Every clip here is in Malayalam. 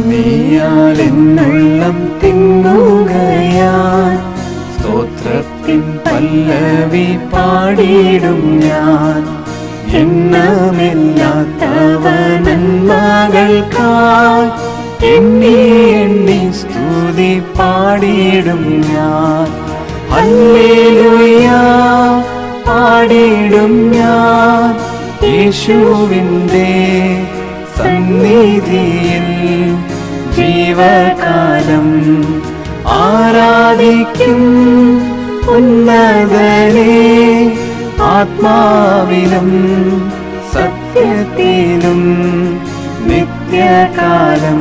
നീയാൽ എന്നുള്ളം തിങ്ങുകയാൻ സ്തോത്രത്തിൻ പല്ലവി പാടിയിടും ഞാൻ എണ്ണമില്ലാത്തവ നന്മകൾക്കായി എണ്ണി എണ്ണി സ്തുതി പാടിയിടും ഞാൻ ഹല്ലേലൂയ പാടിയിടും ഞാൻ യേശുവിൻ്റെ സന്നിധിയിൽ ജീവകാലം ആരാധിക്കും ഉന്നതനെ ആത്മാവിലും സത്യത്തിലും നിത്യകാലം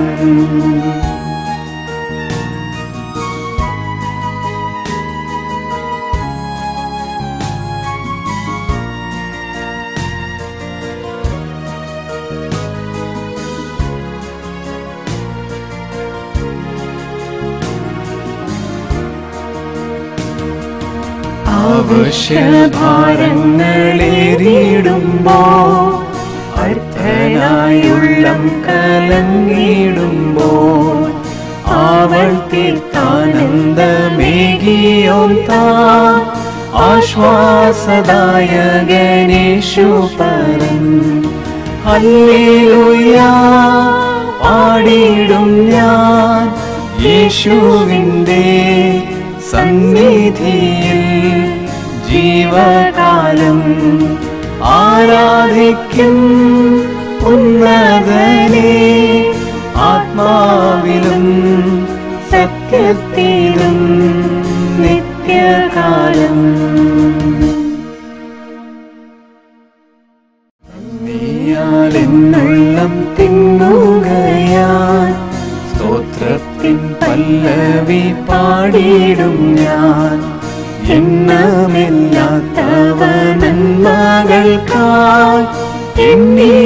ആവശ്യഭാരങ്ങളേറിയിടുമ്പോ അർത്ഥനായുള്ളം കലങ്ങിടുമ്പോ അവൾ തീർത്ഥാനന്ദമേകിയോൻ താ ആശ്വാസദായ ഗണേശു പരൻ ഹല്ലേലൂയ പാടിയിടും ഞാൻ യേശുവിൻ്റെ സന്നിധിയിൽ ജീവകാലം ആരാധിക്കും ഉന്നതനെ ആത്മാവിലും സത്യത്തിലും നിത്യകാലം നീയാൽ എന്നുള്ളം തിങ്ങുകയാൻ സ്തോത്രത്തിൻ പല്ലവി പാടിയിടും ഞാൻ എണ്ണമില്ലാത്തവ നന്മകൾക്കായി എണ്ണി